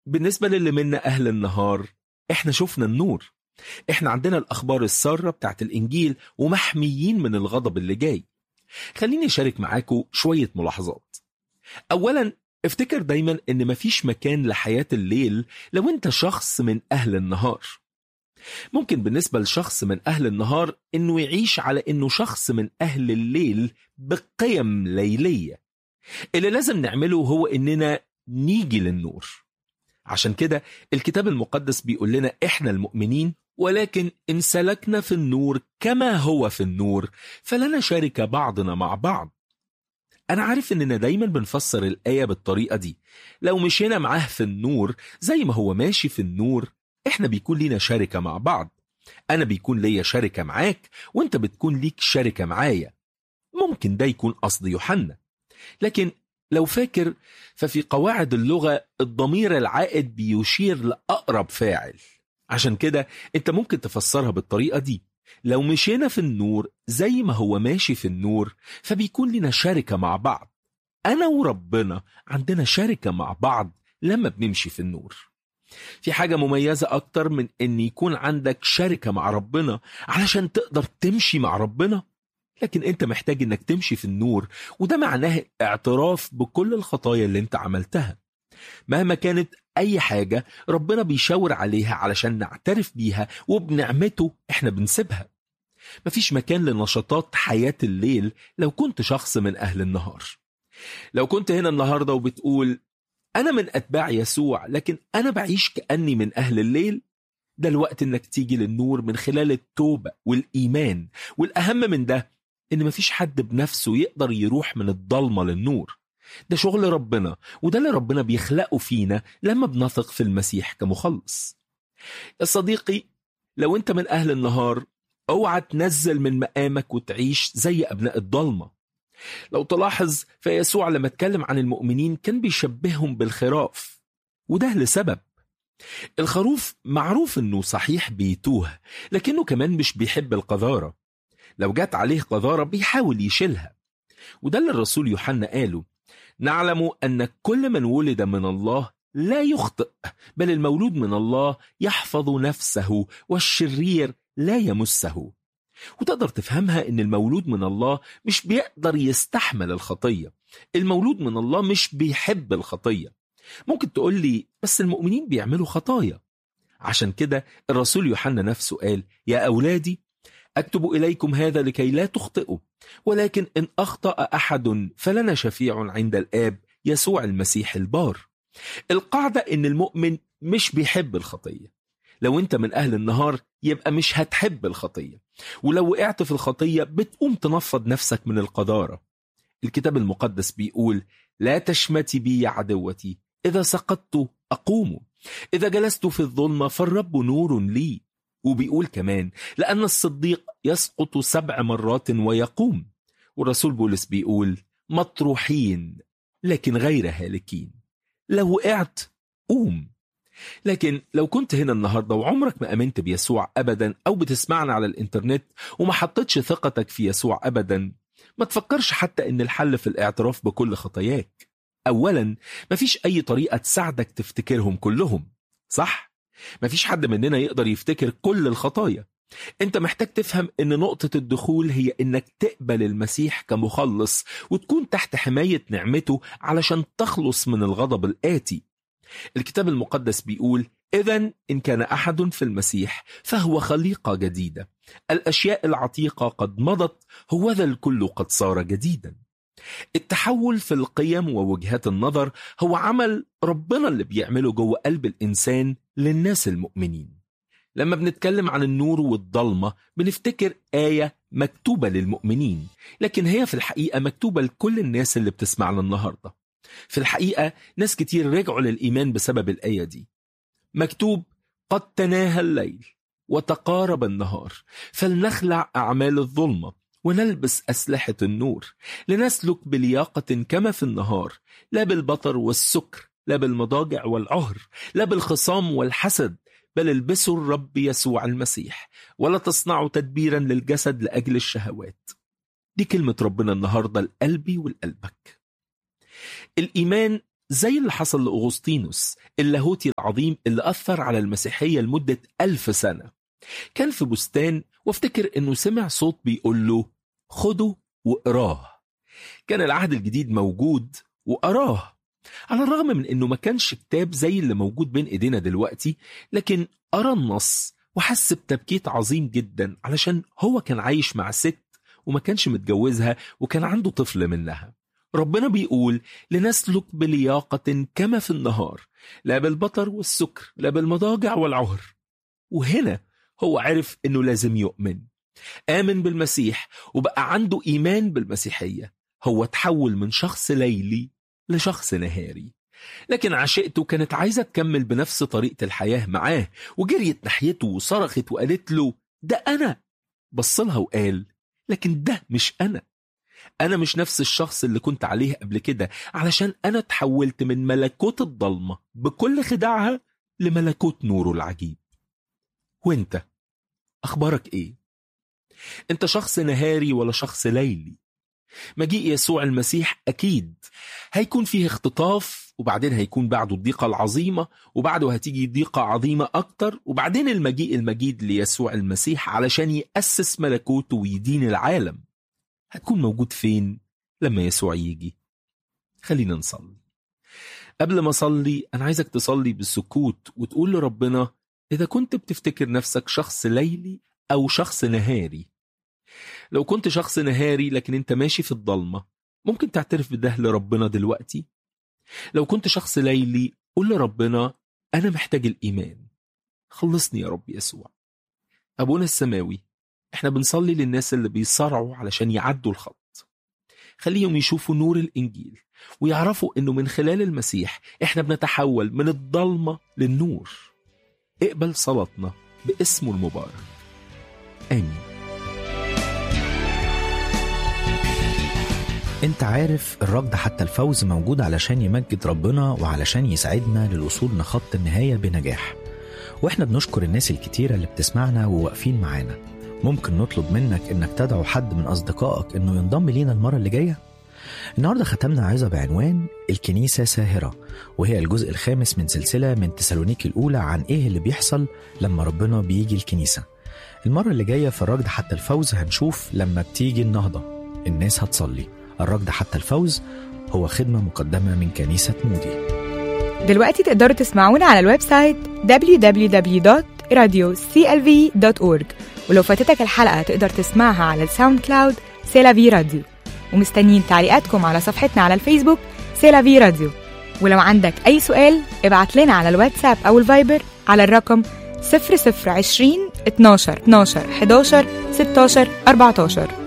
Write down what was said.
بالنسبة للي منا أهل النهار إحنا شفنا النور إحنا عندنا الأخبار السارة بتاعت الإنجيل ومحميين من الغضب اللي جاي خليني أشارك معاكم شوية ملاحظات أولا افتكر دايما إن مفيش مكان لحياة الليل لو أنت شخص من أهل النهار ممكن بالنسبة لشخص من أهل النهار إنه يعيش على إنه شخص من أهل الليل بقيم ليلية اللي لازم نعمله هو إننا نيجي للنور عشان كده الكتاب المقدس بيقول لنا إحنا المؤمنين ولكن إن سلكنا في النور كما هو في النور فلنا شارك بعضنا مع بعض أنا عارف إننا دايما بنفسر الآية بالطريقة دي لو مشينا معاه في النور زي ما هو ماشي في النور إحنا بيكون لينا شركة مع بعض أنا بيكون ليا شركة معاك وإنت بتكون ليك شركة معايا ممكن ده يكون قصد يوحنا لكن لو فاكر ففي قواعد اللغة الضمير العائد بيشير لأقرب فاعل عشان كده انت ممكن تفسرها بالطريقة دي لو مشينا في النور زي ما هو ماشي في النور فبيكون لنا شركة مع بعض أنا وربنا عندنا شركة مع بعض لما بنمشي في النور في حاجة مميزة أكتر من أن يكون عندك شركة مع ربنا علشان تقدر تمشي مع ربنا لكن أنت محتاج أنك تمشي في النور وده معناه اعتراف بكل الخطايا اللي أنت عملتها مهما كانت أي حاجة ربنا بيشاور عليها علشان نعترف بيها وبنعمته إحنا بنسيبها مفيش مكان لنشاطات حياة الليل لو كنت شخص من أهل النهار لو كنت هنا النهاردة وبتقول أنا من أتباع يسوع لكن أنا بعيش كأني من أهل الليل ده الوقت إنك تيجي للنور من خلال التوبة والإيمان والأهم من ده إن مفيش حد بنفسه يقدر يروح من الضلمة للنور ده شغل ربنا وده اللي ربنا بيخلقه فينا لما بنثق في المسيح كمخلص يا صديقي لو انت من اهل النهار اوعى تنزل من مقامك وتعيش زي ابناء الضلمه لو تلاحظ فيسوع لما اتكلم عن المؤمنين كان بيشبههم بالخراف وده لسبب الخروف معروف انه صحيح بيتوه لكنه كمان مش بيحب القذاره لو جات عليه قذاره بيحاول يشيلها وده اللي الرسول يوحنا قاله نعلم ان كل من ولد من الله لا يخطئ بل المولود من الله يحفظ نفسه والشرير لا يمسه وتقدر تفهمها ان المولود من الله مش بيقدر يستحمل الخطيه المولود من الله مش بيحب الخطيه ممكن تقول لي بس المؤمنين بيعملوا خطايا عشان كده الرسول يوحنا نفسه قال يا اولادي اكتب اليكم هذا لكي لا تخطئوا ولكن ان اخطا احد فلنا شفيع عند الاب يسوع المسيح البار القاعده ان المؤمن مش بيحب الخطيه لو انت من اهل النهار يبقى مش هتحب الخطيه ولو وقعت في الخطيه بتقوم تنفض نفسك من القذاره الكتاب المقدس بيقول لا تشمتي بي يا عدوتي اذا سقطت اقوم اذا جلست في الظلمه فالرب نور لي وبيقول كمان لأن الصديق يسقط سبع مرات ويقوم والرسول بولس بيقول مطروحين لكن غير هالكين لو وقعت قوم لكن لو كنت هنا النهاردة وعمرك ما أمنت بيسوع أبدا أو بتسمعنا على الإنترنت وما حطيتش ثقتك في يسوع أبدا ما تفكرش حتى إن الحل في الاعتراف بكل خطاياك أولا مفيش أي طريقة تساعدك تفتكرهم كلهم صح؟ مفيش حد مننا يقدر يفتكر كل الخطايا انت محتاج تفهم ان نقطة الدخول هي انك تقبل المسيح كمخلص وتكون تحت حماية نعمته علشان تخلص من الغضب الآتي الكتاب المقدس بيقول إذا إن كان أحد في المسيح فهو خليقة جديدة الأشياء العتيقة قد مضت هو ذا الكل قد صار جديدا التحول في القيم ووجهات النظر هو عمل ربنا اللي بيعمله جوه قلب الإنسان للناس المؤمنين لما بنتكلم عن النور والضلمة بنفتكر آية مكتوبة للمؤمنين لكن هي في الحقيقة مكتوبة لكل الناس اللي بتسمعنا النهاردة في الحقيقة ناس كتير رجعوا للإيمان بسبب الآية دي مكتوب قد تناهى الليل وتقارب النهار فلنخلع أعمال الظلمة ونلبس أسلحة النور لنسلك بلياقة كما في النهار لا بالبطر والسكر لا بالمضاجع والعهر لا بالخصام والحسد بل البسوا الرب يسوع المسيح ولا تصنعوا تدبيرا للجسد لأجل الشهوات دي كلمة ربنا النهاردة لقلبي ولقلبك الإيمان زي اللي حصل لأغسطينوس اللاهوتي العظيم اللي أثر على المسيحية لمدة ألف سنة كان في بستان وافتكر أنه سمع صوت بيقول له خده وقراه كان العهد الجديد موجود وقراه على الرغم من أنه ما كانش كتاب زي اللي موجود بين إيدينا دلوقتي لكن قرا النص وحس بتبكيت عظيم جدا علشان هو كان عايش مع ست وما كانش متجوزها وكان عنده طفل منها ربنا بيقول لنسلك بلياقة كما في النهار لا بالبطر والسكر لا بالمضاجع والعهر وهنا هو عرف انه لازم يؤمن آمن بالمسيح وبقى عنده إيمان بالمسيحية هو تحول من شخص ليلي لشخص نهاري لكن عشقته كانت عايزة تكمل بنفس طريقة الحياة معاه وجريت ناحيته وصرخت وقالت له ده أنا بصلها وقال لكن ده مش أنا أنا مش نفس الشخص اللي كنت عليه قبل كده علشان أنا تحولت من ملكوت الضلمة بكل خداعها لملكوت نوره العجيب وانت أخبارك إيه؟ انت شخص نهاري ولا شخص ليلي؟ مجيء يسوع المسيح أكيد هيكون فيه اختطاف وبعدين هيكون بعده الضيقة العظيمة وبعده هتيجي ضيقة عظيمة أكتر وبعدين المجيء المجيد ليسوع المسيح علشان يأسس ملكوته ويدين العالم هتكون موجود فين لما يسوع يجي خلينا نصلي قبل ما أصلي أنا عايزك تصلي بالسكوت وتقول لربنا إذا كنت بتفتكر نفسك شخص ليلي أو شخص نهاري لو كنت شخص نهاري لكن انت ماشي في الضلمة ممكن تعترف بده لربنا دلوقتي لو كنت شخص ليلي قول لربنا أنا محتاج الإيمان خلصني يا رب يسوع أبونا السماوي احنا بنصلي للناس اللي بيصارعوا علشان يعدوا الخط خليهم يشوفوا نور الإنجيل ويعرفوا إنه من خلال المسيح احنا بنتحول من الضلمة للنور اقبل صلاتنا باسمه المبارك آمين انت عارف الركض حتى الفوز موجود علشان يمجد ربنا وعلشان يساعدنا للوصول لخط النهاية بنجاح واحنا بنشكر الناس الكتيرة اللي بتسمعنا وواقفين معانا ممكن نطلب منك انك تدعو حد من اصدقائك انه ينضم لينا المرة اللي جاية النهاردة ختمنا عظة بعنوان الكنيسة ساهرة وهي الجزء الخامس من سلسلة من تسالونيك الأولى عن إيه اللي بيحصل لما ربنا بيجي الكنيسة المرة اللي جاية في الركض حتى الفوز هنشوف لما بتيجي النهضة الناس هتصلي الركض حتى الفوز هو خدمة مقدمة من كنيسة مودي دلوقتي تقدروا تسمعونا على الويب سايت www.radioclv.org ولو فاتتك الحلقة تقدر تسمعها على الساوند كلاود سيلافي راديو ومستنيين تعليقاتكم على صفحتنا على الفيسبوك سيلافي راديو ولو عندك أي سؤال ابعت لنا على الواتساب أو الفايبر على الرقم 0020 12 12 11 16 14